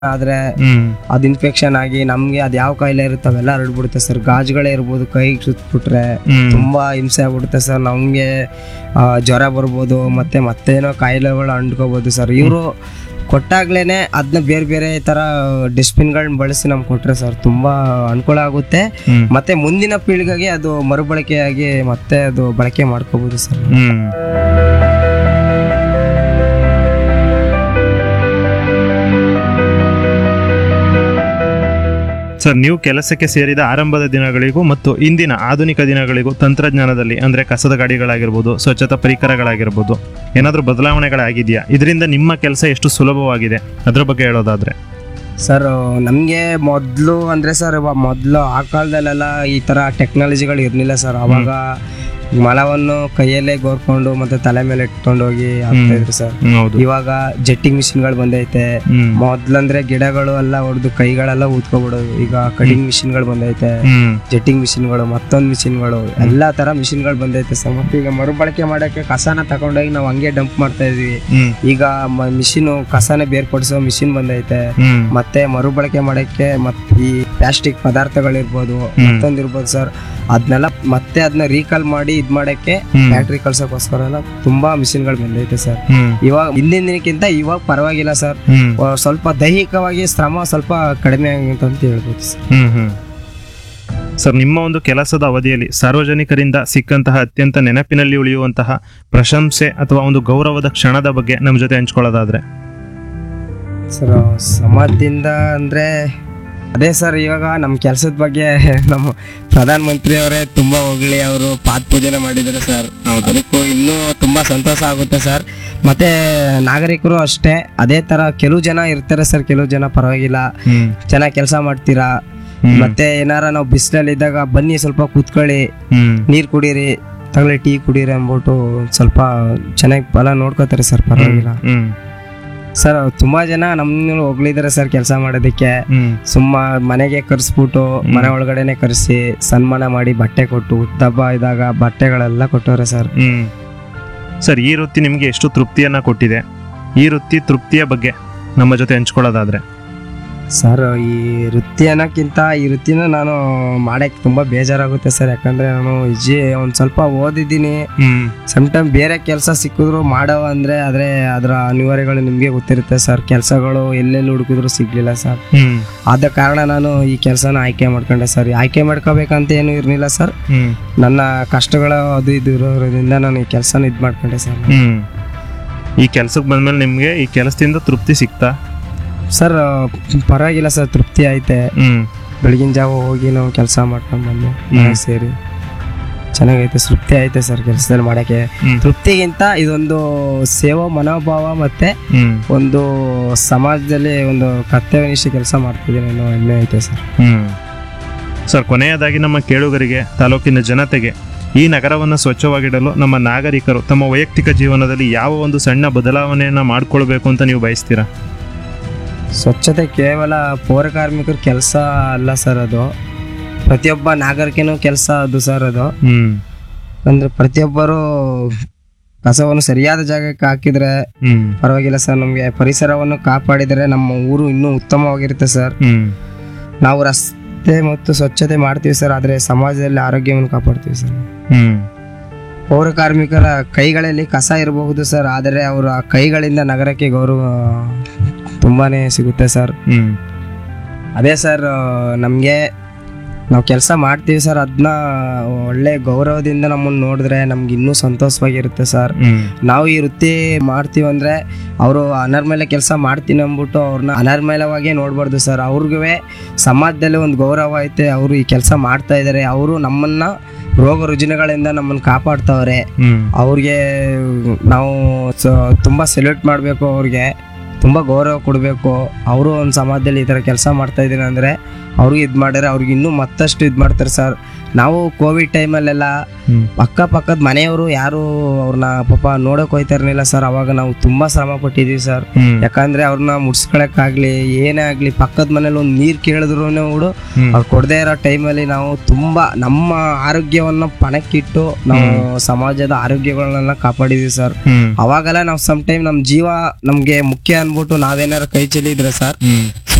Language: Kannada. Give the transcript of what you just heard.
ಆದ್ರೆ ಹ್ಮ್ ಅದು ಇನ್ಫೆಕ್ಷನ್ ಆಗಿ ನಮ್ಗೆ ಅದು ಯಾವ ಕಾಯಿಲೆ ಇರುತ್ತೆ ಅವೆಲ್ಲ ಹರಡ್ಬಿಡುತ್ತೆ ಸರ್ ಗಾಜುಗಳೇ ಇರ್ಬೋದು ಕೈಗೆ ಸುತ್ಬಿಟ್ರೆ ಹ್ಮ್ ತುಂಬಾ ಹಿಂಸೆ ಆಗ್ಬಿಡುತ್ತೆ ಸರ್ ನಮ್ಗೆ ಆ, ಜ್ವರ ಬರ್ಬೋದು ಮತ್ತೆ ಮತ್ತೇನೋ ಕಾಯಿಲೆಗಳು ಅಂಟ್ಕೋಬಹುದು ಸರ್ ಇವರು ಕೊಟ್ಟಾಗ್ಲೇನೆ ಅದನ್ನ ಬೇರೆ ಬೇರೆ ತರ ಗಳನ್ನ ಬಳಸಿ ನಮ್ಗೆ ಕೊಟ್ರೆ ಸರ್ ತುಂಬಾ ಅನುಕೂಲ ಆಗುತ್ತೆ ಹ್ಮ್ ಮತ್ತೆ ಮುಂದಿನ ಪೀಳಿಗೆಗೆ ಅದು ಮರುಬಳಕೆಯಾಗಿ ಮತ್ತೆ ಅದು ಬಳಕೆ ಮಾಡ್ಕೋಬಹುದು ಸರ್ ಹ್ಮ್ ಸರ್ ನೀವು ಕೆಲಸಕ್ಕೆ ಸೇರಿದ ಆರಂಭದ ದಿನಗಳಿಗೂ ಮತ್ತು ಇಂದಿನ ಆಧುನಿಕ ದಿನಗಳಿಗೂ ತಂತ್ರಜ್ಞಾನದಲ್ಲಿ ಅಂದ್ರೆ ಕಸದ ಗಾಡಿಗಳಾಗಿರ್ಬೋದು ಸ್ವಚ್ಛತಾ ಪರಿಕರಗಳಾಗಿರ್ಬೋದು ಏನಾದರೂ ಬದಲಾವಣೆಗಳಾಗಿದೆಯಾ ಇದರಿಂದ ನಿಮ್ಮ ಕೆಲಸ ಎಷ್ಟು ಸುಲಭವಾಗಿದೆ ಅದ್ರ ಬಗ್ಗೆ ಹೇಳೋದಾದ್ರೆ ಸರ್ ನಮಗೆ ಮೊದಲು ಅಂದರೆ ಸರ್ ಮೊದಲು ಆ ಕಾಲದಲ್ಲೆಲ್ಲ ಈ ಥರ ಟೆಕ್ನಾಲಜಿಗಳು ಇರಲಿಲ್ಲ ಸರ್ ಅವಾಗ ಮಲವನ್ನು ಕೈಯಲ್ಲೇ ಗೋರ್ಕೊಂಡು ಮತ್ತೆ ತಲೆ ಮೇಲೆ ಇಟ್ಕೊಂಡು ಹೋಗಿ ಹಾಕ್ತಾ ಇದ್ರು ಸರ್ ಹ್ಮ್, ಹೌದು ಇವಾಗ ಜೆಟ್ಟಿಂಗ್ ಮಿಷಿನ್ಗಳು ಬಂದೈತೆ ಹ್ಮ್ ಮೊದ್ಲಂದ್ರೆ ಗಿಡಗಳು ಎಲ್ಲ ಹೊಡೆದು ಕೈಗಳೆಲ್ಲ ಊದ್ಕೊಬಿಡೋದು ಈಗ ಕಟಿಂಗ್ ಮಿಷಿನ್ಗಳು ಬಂದೈತೆ ಹ್ಮ್ ಜೆಟ್ಟಿಂಗ್ ಮಿಷಿನ್ಗಳು ಮತ್ತೊಂದು ಮಿಷಿನ್ಗಳು ಎಲ್ಲಾ ತರ ಮಿಷಿನ್ಗಳು ಬಂದೈತೆ ಸರ್ ಮತ್ತೆ ಈಗ ಮರುಬಳಕೆ ಮಾಡಕ್ಕೆ ಕಸನ ತಗೊಂಡೋಗಿ ನಾವು ಹಂಗೆ ಡಂಪ್ ಮಾಡ್ತಾ ಇದೀವಿ ಹ್ಮ್ ಈಗ ಮಿಷಿನ್ ಕಸನ ಬೇರ್ಪಡಿಸೋ ಮಿಷಿನ್ ಬಂದೈತೆ ಹ್ಮ್ ಮತ್ತೆ ಮರುಬಳಕೆ ಮಾಡಕ್ಕೆ ಮತ್ತೆ ಈ ಪ್ಲಾಸ್ಟಿಕ್ ಪದಾರ್ಥಗಳಿರ್ಬೋದು ಹ್ಮ್. ಮತ್ತೊಂದಿರ್ಬೋದು ಸರ್ ಅದನ್ನೆಲ್ಲ ಮತ್ತೆ ಅದನ್ನ ರೀಕಾಲ್ ಮಾಡಿ ಇದ್ ಮಾಡಕ್ಕೆ ಹ್ಮ್. ಫ್ಯಾಕ್ಟ್ರಿ ಕಳ್ಸೋಕೋಸ್ಕರ ಎಲ್ಲ ತುಂಬಾ ಮಿಷಿನ್ಗಳು ಬಂದೈತೆ ಸರ್ ಹ್ಮ್ ಇವಾಗ ಹಿಂದಿನ ದಿನಕ್ಕಿಂತ ಇವಾಗ ಪರವಾಗಿಲ್ಲ ಸರ್ ಹ್ಮ್ ಆ, ಸ್ವಲ್ಪ ದೈಹಿಕವಾಗಿ ಶ್ರಮ ಸ್ವಲ್ಪ ಕಡಿಮೆ ಆಗಿತ್ತು ಅಂತ ಹೇಳ್ಬೋದು ಸರ್ ಹ್ಮ್ ಹ್ಮ್ ಸರ್ ನಿಮ್ಮ ಒಂದು ಕೆಲಸದ ಅವಧಿಯಲ್ಲಿ ಸಾರ್ವಜನಿಕರಿಂದ ಸಿಕ್ಕಂತಹ ಅತ್ಯಂತ ನೆನಪಿನಲ್ಲಿ ಉಳಿಯುವಂತಹ ಪ್ರಶಂಸೆ ಅಥವಾ ಒಂದು ಗೌರವದ ಕ್ಷಣದ ಬಗ್ಗೆ ನಮ್ಮ ಜೊತೆ ಹಂಚ್ಕೊಳ್ಳೋದಾದ್ರೆ ಸರ್ ಸಮಾಜದಿಂದ ಅಂದ್ರೆ ಅದೇ ಸರ್ ಇವಾಗ ನಮ್ಮ ಕೆಲಸದ ಬಗ್ಗೆ ನಮ್ಮ ಪ್ರಧಾನ ಮಂತ್ರಿ ಅವರೇ ತುಂಬಾ ಹೊಗಳಿ ಅವರು ಪಾದ ಪೂಜೆನ ಮಾಡಿದ್ದಾರೆ ಸರ್ ಅದಕ್ಕೂ ಇನ್ನೂ ತುಂಬಾ ಸಂತೋಷ ಆಗುತ್ತೆ ಸರ್ ಮತ್ತೆ ನಾಗರಿಕರು ಅಷ್ಟೇ ಅದೇ ತರ ಕೆಲವು ಜನ ಇರ್ತಾರೆ ಸರ್ ಕೆಲವು ಜನ ಪರವಾಗಿಲ್ಲ ಹ್ಮ್ ಚೆನ್ನಾಗಿ ಕೆಲಸ ಮಾಡ್ತೀರಾ ಹ್ಮ್. ಮತ್ತೆ ಏನಾರ ನಾವು ಬಿಸಿಲಲ್ಲಿ ಇದ್ದಾಗ ಬನ್ನಿ ಸ್ವಲ್ಪ ಕೂತ್ಕೊಳ್ಳಿ ಹ್ಮ್ ನೀರ್ ಕುಡೀರಿ ತಗೊಳ್ಳಿ ಟೀ ಕುಡೀರಿ ಅಂದ್ಬಿಟ್ಟು ಸ್ವಲ್ಪ ಚೆನ್ನಾಗಿ ಫಲ ನೋಡ್ಕೋತಾರೆ ಸರ್ ಪರವಾಗಿಲ್ಲ ಹ್ಮ್ ಸರ್ ತುಂಬಾ ಜನ ನಮ್ಮನ್ನು ಹೊಗಳಿದ್ದಾರೆ ಸರ್ ಕೆಲಸ ಮಾಡೋದಕ್ಕೆ ಹ್ಮ್ ಸುಮ್ಮ ಮನೆಗೆ ಕರ್ಸ್ಬಿಟ್ಟು ಮನೆ ಒಳಗಡೆನೆ ಕರೆಸಿ ಸನ್ಮಾನ ಮಾಡಿ ಬಟ್ಟೆ ಕೊಟ್ಟು ಹುಟ್ಟಹಬ್ಬ ಇದ್ದಾಗ ಬಟ್ಟೆಗಳೆಲ್ಲ ಕೊಟ್ಟವ್ರೆ ಸರ್ ಹ್ಮ್ ಸರ್ ಈ ವೃತ್ತಿ ನಿಮಗೆ ಎಷ್ಟು ತೃಪ್ತಿಯನ್ನ ಕೊಟ್ಟಿದೆ ಈ ವೃತ್ತಿ ತೃಪ್ತಿಯ ಬಗ್ಗೆ ನಮ್ಮ ಜೊತೆ ಹಂಚ್ಕೊಳ್ಳೋದಾದ್ರೆ ಸರ್ ಈ ವೃತ್ತಿ ಅನ್ನೋಕ್ಕಿಂತ ಈ ವೃತ್ತಿನ ನಾನು ಮಾಡಕ್ಕೆ ತುಂಬಾ ಬೇಜಾರಾಗುತ್ತೆ ಸರ್ ಯಾಕಂದ್ರೆ ನಾನು ಇಜಿ ಒಂದ್ ಸ್ವಲ್ಪ ಓದಿದ್ದೀನಿ ಹ್ಮ್ ಟೈಮ್ ಬೇರೆ ಕೆಲಸ ಸಿಕ್ಕಿದ್ರು ಮಾಡೋ ಅಂದ್ರೆ ಆದ್ರೆ ಅದರ ಅನಿವಾರ್ಯಗಳು ನಿಮಗೆ ಗೊತ್ತಿರುತ್ತೆ ಸರ್ ಕೆಲಸಗಳು ಎಲ್ಲೆಲ್ಲಿ ಹುಡುಕಿದ್ರು ಸಿಗ್ಲಿಲ್ಲ ಸರ್ ಹ್ಮ್ ಆದ ಕಾರಣ ನಾನು ಈ ಕೆಲಸನ ಆಯ್ಕೆ ಮಾಡ್ಕೊಂಡೆ ಸರ್ ಆಯ್ಕೆ ಮಾಡ್ಕೋಬೇಕಂತ ಏನು ಇರಲಿಲ್ಲ ಸರ್ ಹ್ಮ್ ನನ್ನ ಕಷ್ಟಗಳು ಅದು ಇದು ಇರೋದ್ರಿಂದ ನಾನು ಈ ಕೆಲಸನ ಇದು ಮಾಡ್ಕೊಂಡೆ ಸರ್ ಹ್ಮ್ ಈ ಕೆಲ್ಸಕ್ಕೆ ಬಂದ್ಮೇಲೆ ನಿಮ್ಗೆ ಈ ಕೆಲಸದಿಂದ ತೃಪ್ತಿ ಸಿಕ್ತಾ ಸರ್ ಪರವಾಗಿಲ್ಲ ಸರ್ ತೃಪ್ತಿ ಐತೆ ಹ್ಮ್ ಬೆಳಗಿನ ಜಾವ ಹೋಗಿ ನಾವು ಕೆಲಸ ಮಾಡ್ಕೊಂಡು ಬಂದು ಮನೆಗೆ ಸೇರಿ ಚೆನ್ನಾಗೈತೆ ತೃಪ್ತಿ ಐತೆ ಸರ್ ಕೆಲಸದಲ್ಲಿ ಮಾಡೋಕ್ಕೆ ಹ್ಮ್. ತೃಪ್ತಿಗಿಂತ ಇದೊಂದು ಸೇವಾ ಮನೋಭಾವ ಮತ್ತೆ ಹ್ಮ್ ಒಂದು ಸಮಾಜದಲ್ಲಿ ಒಂದು ಕರ್ತವ್ಯನಿಷ್ಠ ಕೆಲಸ ಮಾಡ್ತಿದ್ದೀನಿ ಅನ್ನೋ ಹೆಮ್ಮೆ ಐತೆ ಸರ್ ಹ್ಮ್ ಸರ್ ಕೊನೆಯದಾಗಿ ನಮ್ಮ ಕೇಳುಗರಿಗೆ ತಾಲೂಕಿನ ಜನತೆಗೆ ಈ ನಗರವನ್ನು ಸ್ವಚ್ಛವಾಗಿಡಲು ನಮ್ಮ ನಾಗರಿಕರು ತಮ್ಮ ವೈಯಕ್ತಿಕ ಜೀವನದಲ್ಲಿ ಯಾವ ಒಂದು ಸಣ್ಣ ಬದಲಾವಣೆಯನ್ನ ಮಾಡ್ಕೊಳ್ಬೇಕು ಅಂತ ನೀವು ಬಯಸ್ತೀರಾ ಸ್ವಚ್ಛತೆ ಕೇವಲ ಪೌರ ಕಾರ್ಮಿಕರ ಕೆಲಸ ಅಲ್ಲ ಸರ್ ಅದು ಪ್ರತಿಯೊಬ್ಬ ನಾಗರಿಕನೂ ಕೆಲಸ ಅದು ಸರ್ ಅದು ಹ್ಮ್ ಅಂದ್ರೆ ಪ್ರತಿಯೊಬ್ಬರು ಕಸವನ್ನು ಸರಿಯಾದ ಜಾಗಕ್ಕೆ ಹಾಕಿದ್ರೆ ಹ್ಮ್ ಪರವಾಗಿಲ್ಲ ಸರ್ ನಮಗೆ ಪರಿಸರವನ್ನು ಕಾಪಾಡಿದರೆ ನಮ್ಮ ಊರು ಇನ್ನೂ ಉತ್ತಮವಾಗಿರುತ್ತೆ ಸರ್ ಹ್ಮ್ ನಾವು ರಸ್ತೆ ಮತ್ತು ಸ್ವಚ್ಛತೆ ಮಾಡ್ತೀವಿ ಸರ್ ಆದರೆ ಸಮಾಜದಲ್ಲಿ ಆರೋಗ್ಯವನ್ನು ಕಾಪಾಡ್ತೀವಿ ಸರ್ ಹ್ಮ್ ಪೌರ ಕಾರ್ಮಿಕರ ಕೈಗಳಲ್ಲಿ ಕಸ ಇರಬಹುದು ಸರ್ ಆದರೆ ಅವರ ಕೈಗಳಿಂದ ನಗರಕ್ಕೆ ಗೌರವ ತುಂಬಾನೇ ಸಿಗುತ್ತೆ ಸರ್ ಹ್ಮ್ ಅದೇ ಸರ್ ನಮಗೆ ನಾವು ಕೆಲಸ ಮಾಡ್ತೀವಿ ಸರ್ ಅದನ್ನ ಒಳ್ಳೆ ಗೌರವದಿಂದ ನಮ್ಮನ್ನು ನೋಡಿದ್ರೆ ನಮ್ಗೆ ಇನ್ನೂ ಸಂತೋಷವಾಗಿರುತ್ತೆ ಸರ್ ಹ್ಮ್ ನಾವು ಈ ವೃತ್ತಿ ಮಾಡ್ತೀವಿ ಅಂದ್ರೆ ಅವರು ಅನರ್ಮೇಲೆ ಕೆಲಸ ಮಾಡ್ತೀನಿ ಅಂದ್ಬಿಟ್ಟು ಅವ್ರನ್ನ ಅನರ್ಮೇಲವಾಗೇ ನೋಡ್ಬಾರ್ದು ಸರ್ ಅವ್ರಿಗೂ ಸಮಾಜದಲ್ಲಿ ಒಂದು ಗೌರವ ಐತೆ ಅವರು ಈ ಕೆಲಸ ಮಾಡ್ತಾ ಇದ್ದಾರೆ ಅವರು ನಮ್ಮನ್ನ ರೋಗ ರುಜಿನಗಳಿಂದ ನಮ್ಮನ್ನು ಕಾಪಾಡ್ತಾವ್ರೆ ಹ್ಮ್ ಅವ್ರಿಗೆ ನಾವು ಸ- ತುಂಬಾ ಸೆಲ್ಯೂಟ್ ಮಾಡಬೇಕು ಅವ್ರಿಗೆ ತುಂಬ ಗೌರವ ಕೊಡಬೇಕು ಅವರು ಒಂದು ಸಮಾಜದಲ್ಲಿ ಈ ಥರ ಕೆಲಸ ಮಾಡ್ತಾ ಇದ್ದೀನಿ ಅಂದರೆ ಅವ್ರಿಗೆ ಇದು ಮಾಡ್ಯಾರ ಅವ್ರಿಗೆ ಇನ್ನೂ ಮತ್ತಷ್ಟು ಇದು ಮಾಡ್ತಾರೆ ಸರ್ ನಾವು ಕೋವಿಡ್ ಟೈಮಲ್ಲೆಲ್ಲ ಹ್ಮ್ ಅಕ್ಕಪಕ್ಕದ ಮನೆಯವರು ಯಾರು ಅವ್ರನ್ನ ಪಾಪ ನೋಡಕ್ ಹೋಯ್ತಾ ಇರ್ಲಿಲ್ಲ ಸರ್ ಅವಾಗ ನಾವು ತುಂಬಾ ಶ್ರಮ ಪಟ್ಟಿದೀವಿ ಸರ್ ಹ್ಮ್ ಯಾಕಂದ್ರೆ ಅವ್ರನ್ನ ಮುಡ್ಸ್ಕೊಳಕ್ಕಾಗ್ಲಿ ಏನೇ ಆಗ್ಲಿ ಪಕ್ಕದ ಮನೇಲಿ ಒಂದು ನೀರ್ ಕೇಳಿದ್ರು ಕೂಡ ಹ್ಮ್ ಅವ್ರು ಕೊಡದೇ ಇರೋ ಟೈಮಲ್ಲಿ ನಾವು ತುಂಬಾ ನಮ್ಮ ಆರೋಗ್ಯವನ್ನ ಪಣಕ್ಕಿಟ್ಟು ನಾವು ಸಮಾಜದ ಆರೋಗ್ಯಗಳನ್ನೆಲ್ಲ ಕಾಪಾಡಿದೀವಿ ಸರ್ ಹ್ಮ್ ಅವಾಗೆಲ್ಲ ನಾವು ಸಮ್ ಟೈಮ್ ನಮ್ಮ ಜೀವ ನಮ್ಗೆ ಮುಖ್ಯ ಅನ್ಬಿಟ್ಟು ನಾವೇನಾರು ಕೈ ಚೆಲ್ಲಿದ್ರೆ ಸರ್ ಹ್ಮ್